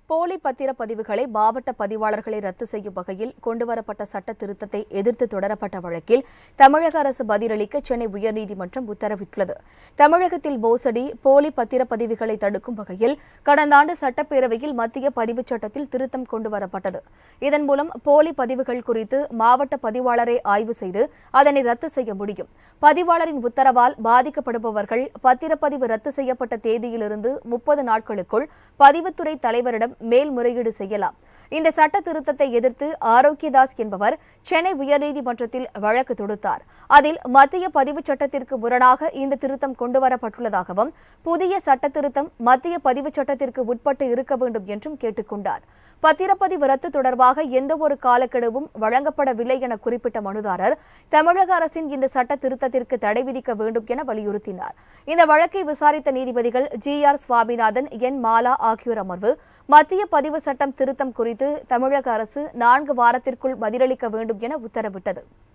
போலி பத்திரப்பதிவுகளை மாவட்ட பதிவாளர்களை ரத்து செய்யும் வகையில் கொண்டுவரப்பட்ட சட்ட திருத்தத்தை எதிர்த்து தொடரப்பட்ட வழக்கில் தமிழக அரசு பதிலளிக்க சென்னை உயர்நீதிமன்றம் உத்தரவிட்டுள்ளது தமிழகத்தில் மோசடி போலி பத்திரப்பதிவுகளை தடுக்கும் வகையில் கடந்த ஆண்டு சட்டப்பேரவையில் மத்திய பதிவுச் சட்டத்தில் திருத்தம் கொண்டுவரப்பட்டது இதன் மூலம் போலி பதிவுகள் குறித்து மாவட்ட பதிவாளரை ஆய்வு செய்து அதனை ரத்து செய்ய முடியும் பதிவாளரின் உத்தரவால் பாதிக்கப்படுபவர்கள் பத்திரப்பதிவு ரத்து செய்யப்பட்ட தேதியிலிருந்து முப்பது நாட்களுக்குள் பதிவுத்துறை தலைவரிடம் மேல்முறையீடு செய்யலாம் இந்த சட்ட திருத்தத்தை எதிர்த்து ஆரோக்கியதாஸ் என்பவர் சென்னை உயர்நீதிமன்றத்தில் வழக்கு தொடுத்தார் அதில் மத்திய பதிவுச் சட்டத்திற்கு முரணாக இந்த திருத்தம் கொண்டுவரப்பட்டுள்ளதாகவும் புதிய சட்ட திருத்தம் மத்திய பதிவுச் சட்டத்திற்கு உட்பட்டு இருக்க வேண்டும் என்றும் கேட்டுக்கொண்டார் பத்திரப்பதிவு ரத்து தொடர்பாக எந்தவொரு காலக்கெடுவும் வழங்கப்படவில்லை என குறிப்பிட்ட மனுதாரர் தமிழக அரசின் இந்த சட்ட திருத்தத்திற்கு தடை விதிக்க வேண்டும் என வலியுறுத்தினார் இந்த வழக்கை விசாரித்த நீதிபதிகள் G R Swaminathan N Mala ஆகியோர் அமர்வு மத்திய பதிவு சட்டம் திருத்தம் குறித்து தமிழக அரசு நான்கு வாரத்திற்குள் பதிலளிக்க வேண்டும் என உத்தரவிட்டது